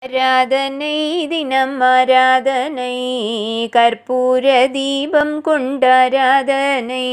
ஆராதனை தினம் ஆராதனை கற்பூர தீபம் கொண்டாராதனை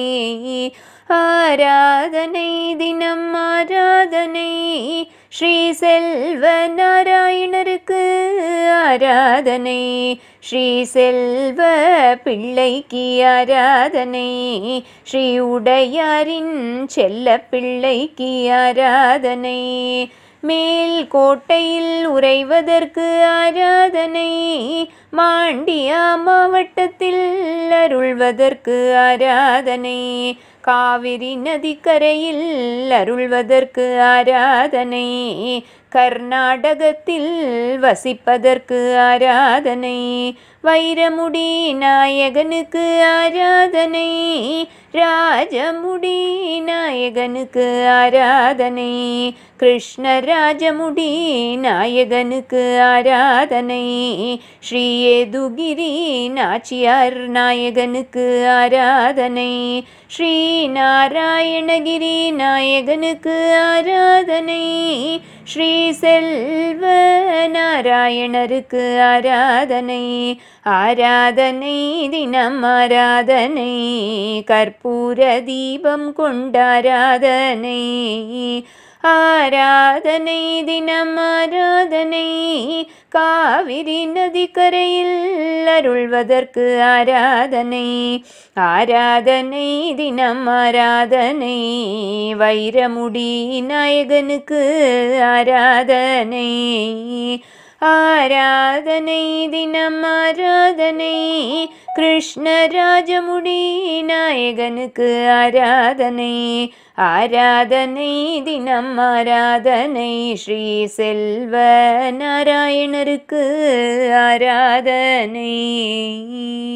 ஆராதனை தினம் ஆராதனை ஸ்ரீ செல்வ நாராயணருக்கு ஆராதனை ஸ்ரீ செல்வ பிள்ளைக்கு ஆராதனை ஸ்ரீ உடையாரின் செல்ல பிள்ளைக்கு ஆராதனை மேல் கோட்டையில் உறைவதற்கு ஆராதனை மாண்டியா மாவட்டத்தில் அருள்வதற்கு ஆராதனை காவிரி நதிக்கரையில் அருள்வதற்கு ஆராதனை கர்நாடகத்தில் வசிப்பதற்கு ஆராதனை வைரமுடி நாயகனுக்கு ஆராதனை ராஜமுடி நாயகனுக்கு ஆராதனை கிருஷ்ணராஜமுடி நாயகனுக்கு ஆராதனை ஸ்ரீ ஏதுகிரி நாச்சியார் நாயகனுக்கு ஆராதனை ஸ்ரீ நாராயணகிரி நாயகனுக்கு ஆராதனை ஸ்ரீ செல்வ நாராயணருக்கு ஆராதனை ஆராதனை தினம் ஆராதனை கற்பூர தீபம் கொண்டாராதனை ஆராதனை தினம் ஆராதனை காவிரி நதிக்கரையில் அருள்வதற்கு ஆராதனை ஆராதனை தினம் ஆராதனை வைரமுடி நாயகனுக்கு ஆராதனை ஆராதனை தினம் ஆராதனை கிருஷ்ணராஜமுடி நாயகனுக்கு ஆராதனை ஆராதனை தினம் ஆராதனை ஸ்ரீ செல்வ நாராயணருக்கு ஆராதனை